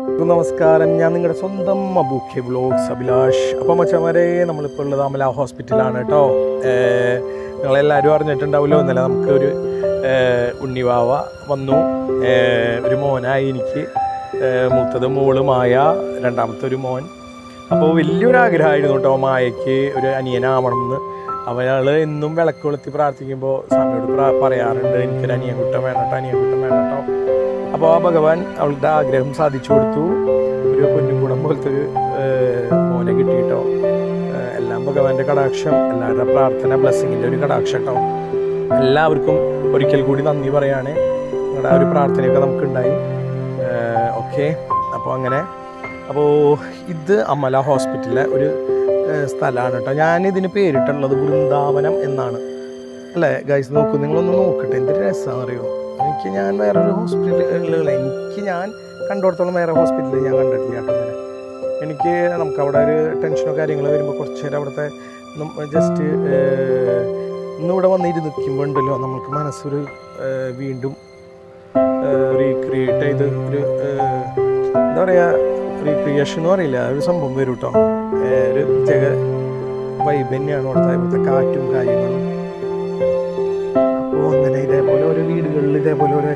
എല്ലാവർക്കും നമസ്കാരം ഞാൻ നിങ്ങളുടെ സ്വന്തം അബൂഖെ വ്ലോഗ്സ് അഭിലാഷ് അപ്പം മച്ചമാരെ നമ്മളിപ്പോൾ ഉള്ളത് അമല ഹോസ്പിറ്റലാണ് കേട്ടോ ഏഹ് നിങ്ങളെല്ലാവരും അറിഞ്ഞിട്ടുണ്ടാവുമല്ലോ ഇന്നലെ നമുക്ക് ഒരു ഏഹ് ഉണ്ണിവാവ വന്നു ഏഹ് ഒരു മോനായി എനിക്ക് ഏഹ് മൂത്തത് മോള് മായ രണ്ടാമത്തെ ഒരു മോൻ അപ്പോൾ വലിയൊരു ആഗ്രഹമായിരുന്നു കേട്ടോ മായയ്ക്ക് ഒരു അനിയനാവണം എന്ന് അവൾ എന്നും വിളക്ക് കൊളുത്തി പ്രാർത്ഥിക്കുമ്പോൾ സ്വാമിയോട് പ്രാ- പറയാറുണ്ട് എനിക്കൊരു അനിയൻകുട്ടൻ വേണം കേട്ടോ അനിയൻകുട്ടൻ വേണം കേട്ടോ അപ്പോൾ ആ ഭഗവാൻ അവളുടെ ആഗ്രഹം സാധിച്ചു കൊടുത്തു ഒരു കുഞ്ഞുകുടം പോലത്തെ ഒരു ഏഹ്, മോനെ കിട്ടി കേട്ടോ ഏഹ്, എല്ലാം ഭഗവാന്റെ കടാക്ഷം എല്ലാവരുടെ പ്രാർത്ഥന ബ്ലെസ്സിങ്ങിൻ്റെ ഒരു കടാക്ഷം കേട്ടോ എല്ലാവർക്കും ഒരിക്കൽ കൂടി നന്ദി പറയാണ് നിങ്ങളുടെ ആ ഒരു പ്രാർത്ഥനയൊക്കെ നമുക്കുണ്ടായി ഓക്കെ അപ്പോൾ അങ്ങനെ അപ്പോൾ ഇത് അമല ഹോസ്പിറ്റലിലെ ഒരു ഏഹ്, സ്ഥലമാണ് കേട്ടോ ഞാനിതിന് പേരിട്ടുള്ളത് വൃന്ദാവനം എന്നാണ് അല്ലേ ഗൈസ് നോക്കൂ നിങ്ങളൊന്ന് നോക്കട്ടെ എന്തൊരു രസമാണെന്ന് അറിയോ എനിക്ക് ഞാൻ വേറൊരു ഹോസ്പിറ്റലുകളിൽ എനിക്ക് ഞാൻ കണ്ടിടത്തോളം വേറെ ഹോസ്പിറ്റലിൽ ഞാൻ കണ്ടിട്ടില്ല കേട്ടോ ഇങ്ങനെ എനിക്ക് നമുക്ക് അവിടെ ഒരു ടെൻഷനോ കാര്യങ്ങളോ വരുമ്പോൾ കുറച്ച് നേരം അവിടുത്തെ ജസ്റ്റ് ഇന്നിവിടെ വന്നിരുന്ന് നിൽക്കുമ്പോൾ ഉണ്ടല്ലോ നമുക്ക് മനസ്സൊരു ഏഹ്, വീണ്ടും റീക്രിയേറ്റ് ചെയ്ത് ഒരു ഏഹ്, എന്താ പറയുക റീക്രിയേഷൻ എന്ന് പറയില്ല ഒരു സംഭവം വരും കേട്ടോ ഏഹ്, ഒരു പ്രത്യേക വൈബ് തന്നെയാണ് അവിടുത്തെ ഇവിടുത്തെ കാറ്റും കാര്യങ്ങളും അപ്പോൾ അങ്ങനെ ഇതേപോലെ ഓരോ വീടുകളിൽ ഇതേപോലെ ഒരു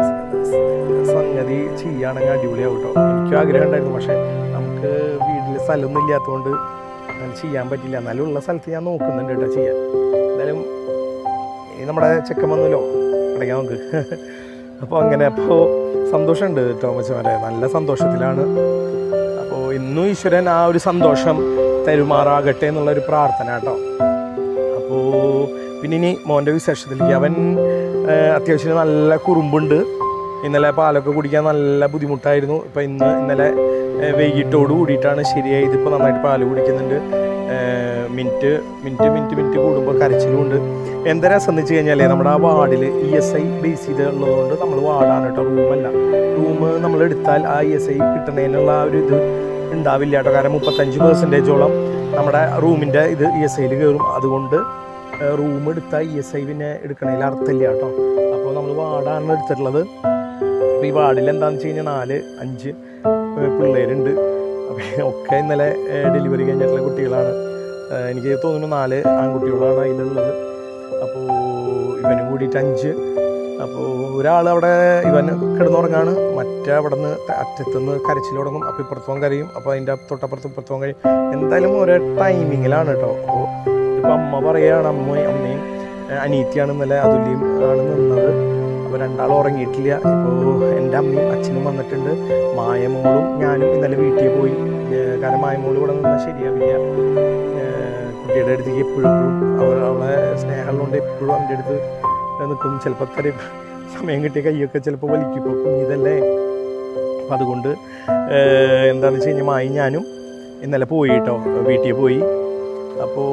സംഗതി ചെയ്യുകയാണെങ്കിൽ അടിപൊളിയാവും കേട്ടോ എനിക്കും ആഗ്രഹം ഉണ്ടായിരുന്നു പക്ഷേ നമുക്ക് വീട്ടിൽ സ്ഥലമൊന്നും ഇല്ലാത്തതുകൊണ്ട് അങ്ങനെ ചെയ്യാൻ പറ്റില്ല എന്നാലും ഉള്ള സ്ഥലത്ത് ഞാൻ നോക്കുന്നുണ്ട് കേട്ടോ ചെയ്യാൻ എന്തായാലും ഇനി നമ്മുടെ ചെക്കൻ വന്നല്ലോ അടയ്ക്കാൻ നമുക്ക് അപ്പോൾ അങ്ങനെ അപ്പോൾ സന്തോഷമുണ്ട് കേട്ടോ മച്ചമാരെ നല്ല സന്തോഷത്തിലാണ് അപ്പോൾ ഇന്നും ഈശ്വരൻ ആ ഒരു സന്തോഷം തരുമാറാകട്ടെ എന്നുള്ളൊരു പ്രാർത്ഥന കേട്ടോ അപ്പോൾ പിന്നെ ഇനി മോൻ്റെ വിശേഷത്തിലേക്ക് അവൻ ആ, അത്യാവശ്യം നല്ല കുറുമ്പുണ്ട് ഇന്നലെ പാലൊക്കെ കുടിക്കാൻ നല്ല ബുദ്ധിമുട്ടായിരുന്നു ഇപ്പം ഇന്ന് ഇന്നലെ ആ, വൈകിട്ടോട് കൂടിയിട്ടാണ് ശരിയായത് ഇപ്പോൾ നന്നായിട്ട് പാല് കുടിക്കുന്നുണ്ട് ആ, മിനിറ്റ് മിനിറ്റ് മിനിറ്റ് മിനിറ്റ് കൂടുമ്പോൾ കരച്ചിലുമുണ്ട് എന്താ രസം എന്ന് വെച്ച് കഴിഞ്ഞാൽ നമ്മുടെ ആ വാർഡിൽ ഇ എസ് ഐ ബേസ് ചെയ്തുള്ളതുകൊണ്ട് നമ്മൾ വാർഡാണ് കേട്ടോ റൂമല്ല റൂം നമ്മൾ എടുത്താൽ ആ ഇ എസ് ഐ കിട്ടുന്നതിനുള്ള ആ ഒരു ഇത് ഉണ്ടാവില്ല കേട്ടോ കാരണം മുപ്പത്തഞ്ച് പെർസെൻറ്റേജോളം നമ്മുടെ റൂമിൻ്റെ ഇത് ഇ എസ് ഐയിൽ കയറും അതുകൊണ്ട് റൂം എടുത്താൽ ഇ എസ് ഐ പിന്നെ എടുക്കണതിൽ അർത്ഥമില്ല കേട്ടോ അപ്പോൾ നമ്മൾ വാർഡാണ് എടുത്തിട്ടുള്ളത് അപ്പോൾ ഈ വാർഡിൽ എന്താണെന്ന് വെച്ച് കഴിഞ്ഞാൽ നാല് അഞ്ച് ഏഹ് പിള്ളേരുണ്ട് അപ്പോൾ ഒക്കെ ഇന്നലെ ഡെലിവറി കഴിഞ്ഞിട്ടുള്ള കുട്ടികളാണ് ഏഹ് എനിക്ക് തോന്നുന്നു നാല് ആൺകുട്ടികളാണ് അതിലുള്ളത് അപ്പോൾ ഇവനും കൂടിയിട്ട് അഞ്ച് അപ്പോൾ ഒരാൾ അവിടെ ഇവൻ കിടന്നുറങ്ങാണ് മറ്റേ അവിടെ നിന്ന് അറ്റത്തുനിന്ന് കരച്ചിൽ തുടങ്ങും അപ്പോൾ ഇപ്പുറത്തോം കരയും അപ്പോൾ അതിൻ്റെ തൊട്ടപ്പുറത്ത് ഇപ്പുറത്തോം കഴിയും എന്തായാലും ഓരോ ടൈമിങ്ങിലാണ് കേട്ടോ അപ്പോൾ ഇപ്പം അമ്മ പറയുകയാണ് അമ്മയും അമ്മയും ഏഹ് അനീത്തിയാണ് ഇന്നലെ അതുല്യം ആണ് നിന്നത് അപ്പോൾ രണ്ടാളും ഉറങ്ങിയിട്ടില്ല ഇപ്പോൾ എൻ്റെ അമ്മയും അച്ഛനും വന്നിട്ടുണ്ട് മായമോളും ഞാനും ഇന്നലെ വീട്ടിൽ പോയി ഏഹ് കാരണം മായമോൾ ഇവിടെ നിന്നാൽ ശരിയാവില്ല ഏഹ് കുട്ടിയുടെ അടുത്തേക്ക് എപ്പോഴും എപ്പോഴും അവൾ അവളെ സ്നേഹമുള്ളതുകൊണ്ട് എപ്പോഴും അവൻ്റെ അടുത്ത് നിൽക്കും ചിലപ്പോൾ തരും സമയം കിട്ടിയ കൈയൊക്കെ ചിലപ്പോൾ വലിക്കും ഇപ്പോൾ കുഞ്ഞിതല്ലേ അപ്പം അതുകൊണ്ട് ഏഹ് എന്താണെന്ന് വെച്ച് കഴിഞ്ഞാൽ മായി ഞാനും ഇന്നലെ പോയി കേട്ടോ വീട്ടിൽ പോയി അപ്പോൾ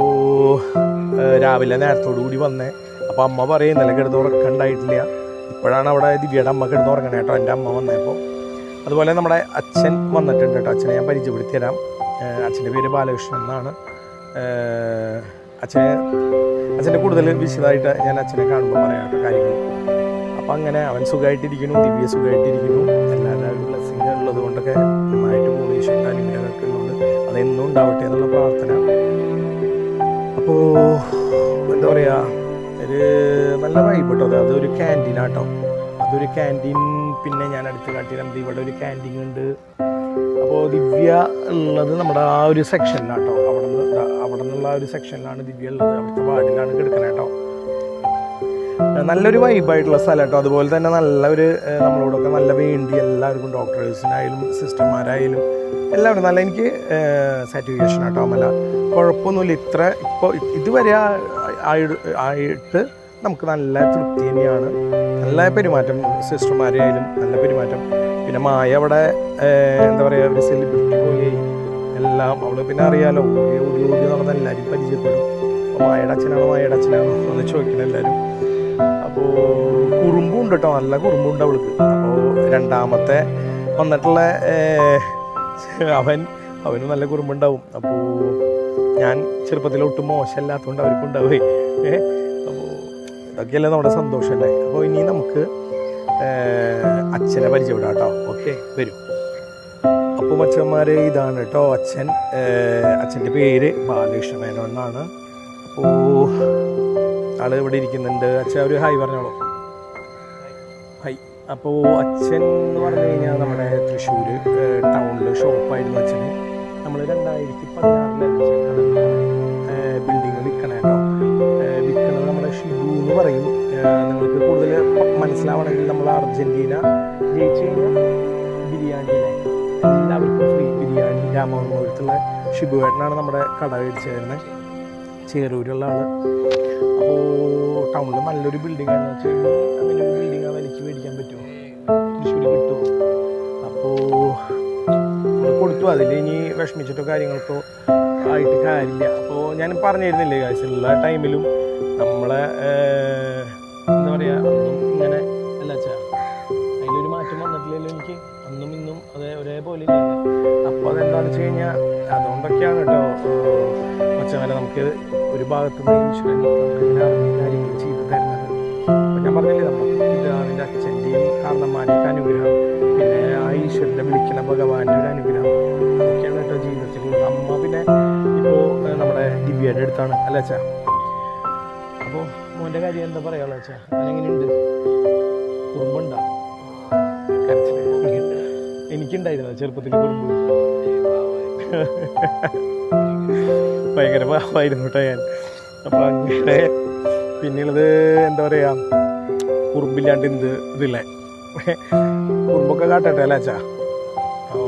രാവിലെ നേരത്തോടു കൂടി വന്നേ അപ്പോൾ അമ്മ പറയും ഇന്നലെ കിടന്ന് ഉറക്കണ്ടായിട്ടില്ല ഇപ്പോഴാണ് അവിടെ ദിവ്യയുടെ അമ്മ കിടന്ന് ഉറങ്ങണേ കേട്ടോ എൻ്റെ അമ്മ വന്നപ്പോൾ അതുപോലെ നമ്മുടെ അച്ഛൻ വന്നിട്ടുണ്ട് കേട്ടോ അച്ഛനെ ഞാൻ പരിചയപ്പെടുത്തി തരാം ഏഹ് അച്ഛൻ്റെ പേര് ബാലകൃഷ്ണൻ എന്നാണ് ഏഹ് അച്ഛന് അച്ഛൻ്റെ കൂടുതൽ വിശദമായിട്ട് ഞാൻ അച്ഛനെ കാണുമ്പോൾ പറയാം കേട്ടോ കാര്യങ്ങൾ അപ്പം അങ്ങനെ അവൻ സുഖമായിട്ടിരിക്കുന്നു ദിവ്യ സുഖമായിട്ടിരിക്കുന്നു എല്ലാവരും ബ്ലെസ്സിങ് ഉള്ളത് കൊണ്ടൊക്കെ നന്നായിട്ട് പോകുന്നു ഈശ്വരൻ്റെ അനുഗ്രഹമൊക്കെ ഉള്ളതുകൊണ്ട് അതെന്നും ഉണ്ടാവട്ടെ എന്നുള്ള പ്രാർത്ഥന അപ്പോൾ എന്താ പറയുക ഒരു നല്ല വൈബ് കേട്ടോ അത് അതൊരു ക്യാൻറ്റീനാട്ടോ അതൊരു ക്യാൻറ്റീൻ പിന്നെ ഞാൻ അടുത്ത് കാട്ടിയിട്ടുണ്ട് ഇവിടെ ഒരു ക്യാൻറ്റീൻ ഉണ്ട് അപ്പോൾ ദിവ്യ ഉള്ളത് നമ്മുടെ ആ ഒരു സെക്ഷനിലാട്ടോ അവിടെ നിന്ന് അവിടെ നിന്നുള്ള ആ ഒരു സെക്ഷനിലാണ് ദിവ്യ ഉള്ളത് അവിടുത്തെ വാർഡിലാണ് കിടക്കണേ കേട്ടോ ഏഹ് നല്ലൊരു വൈബായിട്ടുള്ള സ്ഥലം കേട്ടോ അതുപോലെ തന്നെ നല്ല ഒരു ഏഹ് നമ്മളോടൊക്കെ നല്ല വേണ്ടി എല്ലാവർക്കും ഡോക്ടേഴ്സിനായാലും സിസ്റ്റർമാരായാലും എല്ലാവരും നല്ല എനിക്ക് സാറ്റിസ്ഫാക്ഷൻ ആട്ടോ അമല കുഴപ്പമൊന്നുമില്ല ഇത്ര ഇപ്പോൾ ഇതുവരെ ആ- ആയി- ആയിട്ട് നമുക്ക് നല്ല തൃപ്തി തന്നെയാണ് നല്ല പെരുമാറ്റം സിസ്റ്റർമാരായാലും നല്ല പെരുമാറ്റം പിന്നെ മായ അവിടെ ഏഹ് എന്താ പറയുക ഒരു സെലിബ്രിറ്റി പോലെയായി എല്ലാം അവള് പിന്നെ അറിയാലോ ഓടി ഓടി ഓടി നടന്ന് എല്ലാവരും പരിചയപ്പെടും അപ്പോൾ മായയുടെ അച്ഛനാണോ മായയുടെ അച്ഛനാണോ എന്ന് ചോദിക്കണം എല്ലാവരും അപ്പോൾ കുറുമ്പുണ്ട് കേട്ടോ നല്ല കുറുമ്പുണ്ട് അവൾക്ക് അപ്പോൾ രണ്ടാമത്തെ വന്നിട്ടുള്ള ഏഹ്, അവൻ അവന് നല്ല കുറുമ്പുണ്ടാവും അപ്പോൾ ഞാൻ ചെറുപ്പത്തിൽ ഒട്ടും മോശമല്ലാത്തതുകൊണ്ട് അവർക്കും ഉണ്ടാവേ ഏഹ് അപ്പോൾ ഇതൊക്കെയല്ലേ നമ്മുടെ സന്തോഷമല്ലേ അപ്പോൾ ഇനി നമുക്ക് ഏഹ്, അച്ഛനെ പരിചയപ്പെടാം കേട്ടോ ഓക്കെ വരും അപ്പോൾ മച്ചന്മാരെ ഇതാണ് കേട്ടോ അച്ഛൻ ഏഹ് അച്ഛൻ്റെ പേര് ബാലകൃഷ്ണ മേനോൻ എന്നാണ് അപ്പോൾ ആള് ഇവിടെ ഇരിക്കുന്നുണ്ട് അച്ഛൻ ഒരു ഹായ് പറഞ്ഞോളൂ ഹായ് അപ്പോൾ അച്ഛൻ എന്ന് പറഞ്ഞു കഴിഞ്ഞാൽ നമ്മുടെ തൃശ്ശൂർ ടൗണിൽ ഷോപ്പായിരുന്നു അച്ഛന് നമ്മൾ രണ്ടായിരത്തി പതിനാറിലാണ് ബിൽഡിങ് വിൽക്കണേ കേട്ടോ ഏഹ് വിൽക്കണത് നമ്മുടെ ഷിബു എന്ന് പറയും ഏഹ് നിങ്ങൾക്ക് കൂടുതൽ മനസ്സിലാവണമെങ്കിൽ നമ്മൾ അർജൻറ്റീന ജയിച്ചു കഴിഞ്ഞാൽ ബിരിയാണിയിലെ എല്ലാവർക്കും ഫ്രീ ബിരിയാണി രാമവർമ്മപുരത്തുള്ള ഷിബുവേട്ടനാണ് നമ്മുടെ കട മേടിച്ചായിരുന്നത് ചേറൂരുള്ള ആള് അപ്പോൾ ടൗണിൽ നല്ലൊരു ബിൽഡിംഗ് ആണെന്ന് വെച്ചാൽ അങ്ങനെ ഒരു ബിൽഡിംഗ് എനിക്ക് മേടിക്കാൻ പറ്റുമോ തൃശ്ശൂർ കിട്ടുമോ അപ്പോൾ കൊടുത്തു അതിൽ ഇനി വിഷമിച്ചിട്ടോ കാര്യങ്ങൾക്കോ ആയിട്ട് കാര്യമില്ല അപ്പോൾ ഞാൻ പറഞ്ഞിരുന്നില്ലേ കാശ് എല്ലാ ടൈമിലും നമ്മളെ ഏഹ്, എന്താ പറയുക അന്നും ഇങ്ങനെ അല്ല അച്ഛാ അതിലൊരു മാറ്റം വന്നിട്ടില്ലല്ലോ എനിക്ക് അന്നും ഇന്നും അതേ ഒരേപോലെ ഇല്ലല്ലോ അപ്പോൾ അതെന്താണെന്ന് വെച്ച് കഴിഞ്ഞാൽ അതുകൊണ്ടൊക്കെയാണ് കേട്ടോ മച്ചവരെ നമുക്ക് ഒരു ഭാഗത്ത് നിന്ന് ഇൻഷുറൻസ് നമുക്ക് ഇങ്ങനെ അറിഞ്ഞ കാര്യങ്ങൾ ചെയ്തു തരുന്നത് അപ്പോൾ ഞാൻ പറഞ്ഞില്ലേ നമ്മുടെ പിതാവിൻ്റെ അച്ഛൻ്റെയും കാരണന്മാരെയൊക്കെ അനുഗ്രഹം പിന്നെ ആ ഈശ്വരൻ്റെ വിളിക്കുന്ന ഭഗവാന്റെ ഒരു അനുഗ്രഹം അതൊക്കെയാണ് കേട്ടോ ജീവിതത്തിലുള്ളത് അമ്മ പിന്നെ ഇപ്പോൾ നമ്മുടെ ദിവ്യയുടെ അടുത്താണ് അല്ല അച്ഛാ അപ്പോൾ മോൻ്റെ കാര്യം എന്താ പറയാനുള്ള അച്ഛാ അവനെങ്ങനെയുണ്ട് കുറുമ്പുണ്ടോ കരച്ചില് എനിക്കുണ്ടായിരുന്നു ചെറുപ്പത്തിൽ കുറുമ്പ് ഭയങ്കര പാവമായിരുന്നു കേട്ടോ ഞാൻ അപ്പോൾ അങ്ങനെ പിന്നെയുള്ളത് എന്താ പറയുക കുറുമ്പില്ലാണ്ട് എന്ത് ഇതില്ലേ കുറുമ്പൊക്കെ കാട്ടട്ടെ അല്ലേ അച്ഛാ ഓ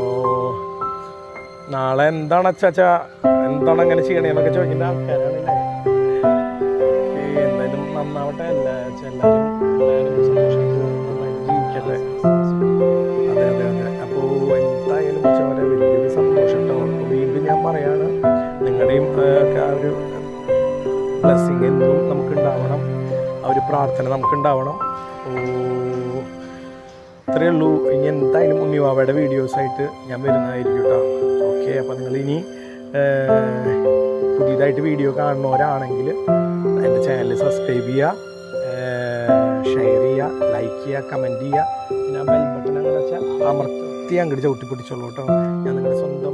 നാളെ എന്താണ് അച്ചാച്ചാ എന്താണ് അങ്ങനെ ചെയ്യണേന്നൊക്കെ ചോദിക്കുന്ന ആൾക്കാരാണല്ലേ ഏയ് എന്തായാലും നന്നാവട്ടെ അല്ല അച്ഛാ എല്ലാവരും എല്ലാവരും സന്തോഷമായിട്ട് നന്നായിട്ട് ജീവിക്കട്ടെ അതെ അതെ അതെ അപ്പോൾ എന്തായാലും ഉച്ചവരെ വലിയൊരു സന്തോഷം ഉണ്ടാവും അപ്പോൾ വീണ്ടും ഞാൻ പറയാണ് നിങ്ങളുടെയും ഏഹ്, ഒക്കെ ആ ഒരു ബ്ലെസ്സിങ് എന്നും നമുക്ക് ഉണ്ടാവണം ആ ഒരു പ്രാർത്ഥന നമുക്ക് ഉണ്ടാവണം അപ്പോൾ ഇത്രയേ ഉള്ളൂ ഇനി എന്തായാലും ഉണ്ണിവാവയുടെ വീഡിയോസായിട്ട് ഞാൻ വരുന്നതായിരിക്കും കേട്ടോ ഓക്കെ അപ്പോൾ നിങ്ങൾ ഇനി ഏഹ്, പുതിയതായിട്ട് വീഡിയോ കാണുന്നവരാണെങ്കിൽ എൻ്റെ ചാനൽ സബ്സ്ക്രൈബ് ചെയ്യുക ഷെയർ ചെയ്യുക ലൈക്ക് ചെയ്യുക കമൻറ്റ് ചെയ്യുക പിന്നെ ആ ബെൽ ബട്ടൺ അങ്ങനെ വെച്ചാൽ അമർത്തി അങ്ങോട്ട് ചവിട്ടി പിടിച്ചോളൂ കേട്ടോ ഞാൻ നിങ്ങളുടെ സ്വന്തം